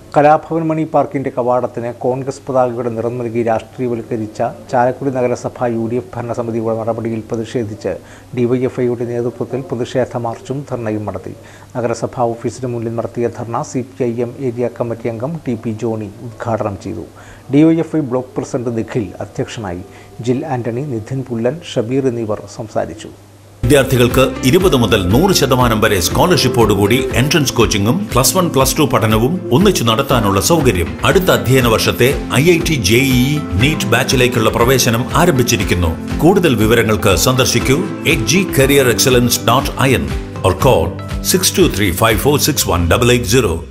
കലാഭവൻ മണി പാർക്കിന്റെ കവാടത്തിന് കോൺഗ്രസ് പതാകയുടെ നിറം നൽകി രാഷ്ട്രീയവൽക്കരിച്ച ചാലക്കുടി നഗരസഭ യു ഡി എഫ് ഭരണസമിതിയുടെ നടപടിയിൽ പ്രതിഷേധിച്ച് ഡിവൈഎഫ്ഐയുടെ നേതൃത്വത്തിൽ പ്രതിഷേധ മാർച്ചും ധർണയും നടത്തി നഗരസഭാ ഓഫീസിന് മുന്നിൽ നടത്തിയ dharna C P I M area committee അംഗം ടി പി ജോണി ഉദ്ഘാടനം ചെയ്തു ഡിവൈഎഫ്ഐ ബ്ലോക്ക് പ്രസിഡന്റ് നിഖിൽ അധ്യക്ഷനായി ജിൽ ആന്റണി നിധിൻ പുല്ലൻ ഷബീർ എന്നിവർ സംസാരിച്ചു വിദ്യാർത്ഥികൾക്ക് ഇരുപത് മുതൽ നൂറ് ശതമാനം വരെ സ്കോളർഷിപ്പോടുകൂടി എൻട്രൻസ് കോച്ചിങ്ങും പ്ലസ് വൺ പ്ലസ് ടു പഠനവും ഒന്നിച്ചു നടത്താനുള്ള സൗകര്യം അടുത്ത അധ്യയന വർഷത്തെ I I T JEE NEET ബാച്ചിലേക്കുള്ള പ്രവേശനം ആരംഭിച്ചിരിക്കുന്നു കൂടുതൽ വിവരങ്ങൾക്ക് സന്ദർശിക്കൂ H G career excellence dot I N or call six two three five four six one double eight zero